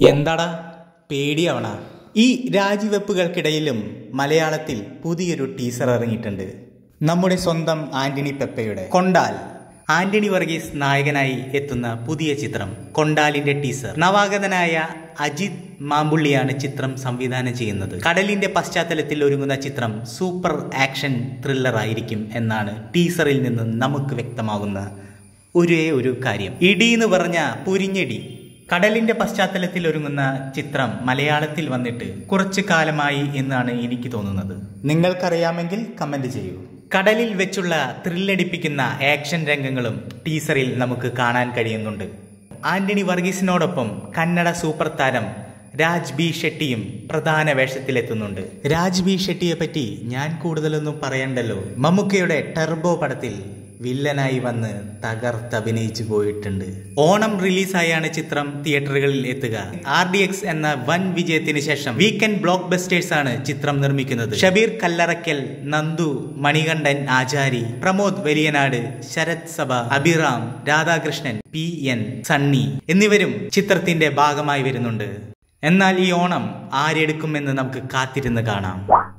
എന്താടാ പേടിയാവണ ഈ രാജിവെപ്പുകൾക്കിടയിലും മലയാളത്തിൽ പുതിയൊരു ടീസർ ഇറങ്ങിയിട്ടുണ്ട് നമ്മുടെ സ്വന്തം ആന്റണി പെപ്പയുടെ കൊണ്ടാൽ ആന്റണി വർഗീസ് നായകനായി എത്തുന്ന പുതിയ ചിത്രം കൊണ്ടാലിന്റെ ടീസർ നവാഗതനായ അജിത് മാമ്പുള്ളിയാണ് ചിത്രം സംവിധാനം ചെയ്യുന്നത് കടലിന്റെ പശ്ചാത്തലത്തിൽ ഒരുങ്ങുന്ന ചിത്രം സൂപ്പർ ആക്ഷൻ ത്രില്ലർ ആയിരിക്കും എന്നാണ് ടീസറിൽ നിന്ന് നമുക്ക് വ്യക്തമാകുന്ന ഒരേ ഒരു കാര്യം ഇടി എന്ന് പറഞ്ഞ പുരിഞ്ഞിടി കടലിന്റെ പശ്ചാത്തലത്തിൽ ഒരുങ്ങുന്ന ചിത്രം മലയാളത്തിൽ വന്നിട്ട് കുറച്ചു കാലമായി എന്നാണ് എനിക്ക് തോന്നുന്നത് നിങ്ങൾക്കറിയാമെങ്കിൽ കമന്റ് ചെയ്യൂ കടലിൽ വെച്ചുള്ള ത്രില്ലടിപ്പിക്കുന്ന ആക്ഷൻ രംഗങ്ങളും ടീസറിൽ നമുക്ക് കാണാൻ കഴിയുന്നുണ്ട് ആന്റണി വർഗീസിനോടൊപ്പം കന്നഡ സൂപ്പർ താരം രാജ് ബി ഷെട്ടിയും പ്രധാന വേഷത്തിലെത്തുന്നുണ്ട് രാജ് ബി ഷെട്ടിയെ പറ്റി ഞാൻ കൂടുതലൊന്നും പറയണ്ടല്ലോ മമ്മൂക്കയുടെ ടെർബോ പടത്തിൽ വില്ലനായി വന്ന് തകർത്തഭിനയിച്ചു പോയിട്ടുണ്ട് ഓണം റിലീസായാണ് ചിത്രം തിയേറ്ററുകളിൽ എത്തുക ആർ ഡി എക്സ് എന്ന വൻ വിജയത്തിന് ശേഷം വീക്കെൻഡ് ബ്ലോക്ക് ബസ്റ്റേഴ്സ് ആണ് ചിത്രം നിർമ്മിക്കുന്നത് ഷബീർ കല്ലറയ്ക്കൽ നന്ദു മണികണ്ഠൻ ആചാരി പ്രമോദ് വലിയനാട് ശരത് സഭ അഭിറാം രാധാകൃഷ്ണൻ പി എൻ സണ്ണി എന്നിവരും ചിത്രത്തിന്റെ ഭാഗമായി വരുന്നുണ്ട് എന്നാൽ ഈ ഓണം ആരെടുക്കുമെന്ന് നമുക്ക് കാത്തിരുന്ന് കാണാം